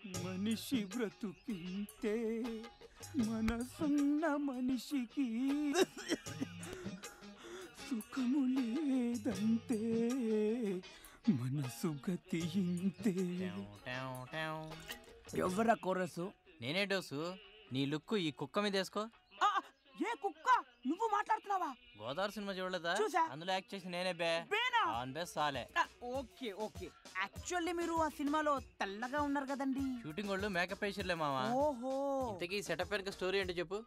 మనిషి బ్రతుకింతే మనసున్న మనిషికి సుఖము లేదంతే మనసు గతి ఇంతే ఎవరా కొరసు నేనే డోసు నీ లుక్ ఈ కుక్క మీద వేసుకో ఏ కుక్క నువ్వు మాట్లాడుతున్నావా గోదావరి సినిమా చూడలేదా చూసా. అందులో యాక్ట్ చేసి నేనే బే బేనా ఆన్ బే సాలే ఓకే ఓకే యాక్చువల్లీ మీరు ఆ సినిమాలో తెల్లగా ఉన్నారు కదండి షూటింగ్ వాళ్ళు మేకప్ వేసిర్లే మావా ఓహో ఇంతకీ సెటప్ వెనక స్టోరీ ఏంటో చెప్పు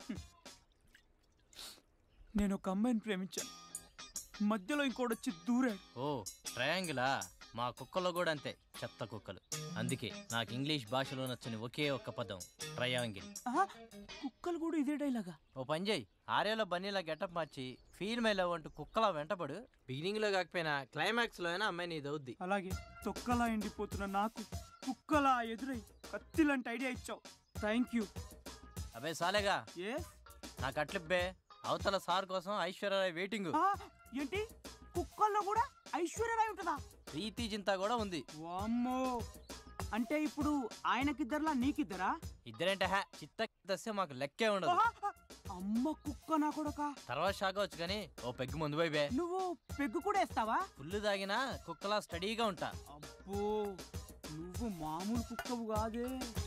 నేను ఒక అమ్మాయిని ప్రేమించాను మధ్యలో ఇంకోటి వచ్చి దూరాడు ఓ ట్రయాంగిలా మా కుక్కలో కూడా అంతే చెత్త కుక్కలు అందుకే నాకు ఇంగ్లీష్ భాషలో నచ్చని ఒకే ఒక్క పదం ట్రయాంగిల్ ఆహా, కుక్కలు కూడా ఇదే డైలాగా ఓ పని చేయి ఆర్యాలో బన్నీలా గెటప్ మార్చి ఫీల్ మై లవ్ అంటూ కుక్కలా వెంటపడు బిగినింగ్ లో కాకపోయినా క్లైమాక్స్ లో అయినా అమ్మాయి నీది అవుద్ది అలాగే తొక్కలా ఎండిపోతున్న నాకు కుక్కలా ఎదురై కత్తిలాంటి ఐడియా ఇచ్చావు థ్యాంక్ యూ అబే సాలేగా ఏ నాకు అట్లిబ్బే అవతల సార్ కోసం ఐశ్వర్యరాయ్ వెయిటింగ్ ఏంటి కుక్కల్లో కూడా ఐశ్వర్యరాయ్ ఉంటుందా ప్రీతి చింత కూడా ఉంది వామ్మో అంటే ఇప్పుడు ఆయనకిద్దరులా నీకిద్దరా ఇద్దరేంటే హ్యా చిత్త తెస్తే మాకు లెక్కే ఉండదు ఆహా, అమ్మ కుక్క నా కొడక తర్వాత షాక్ వచ్చు కానీ ఓ పెగ్గు ముందు పోయి బే నువ్వు పెగ్గు కూడా వేస్తావా ఫుల్ తాగినా కుక్కలా స్టడీగా ఉంటా అబ్బో నువ్వు మామూలు కుక్కవు కాదే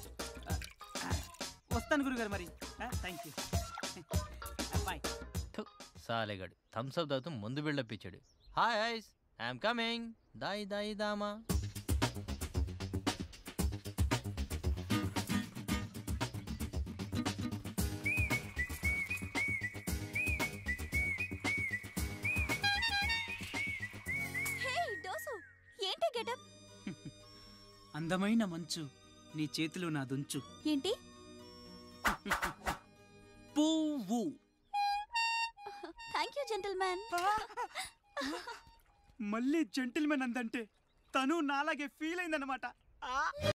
వస్తాను గురుగారు మరి థ్యాంక్ యూ బాయ్ థు, సాలేగాడు థమ్స్ అప్ తాగుతూ ముందు బిల్డప్ ఇచ్చాడు హాయ్ ఐస్ ఐఎమ్ కమింగ్ దాయి దాయి దామా హే డోసు ఏంటి గెటప్ అందమైన మంచు నీ చేతిలో నాదుంచు ఏంటి పువ్వు థ్యాంక్ యూ జెంటల్మెన్ మళ్ళీ జెంటిల్మెన్ అందంటే తను నాలాగే ఫీల్ అయిందనమాట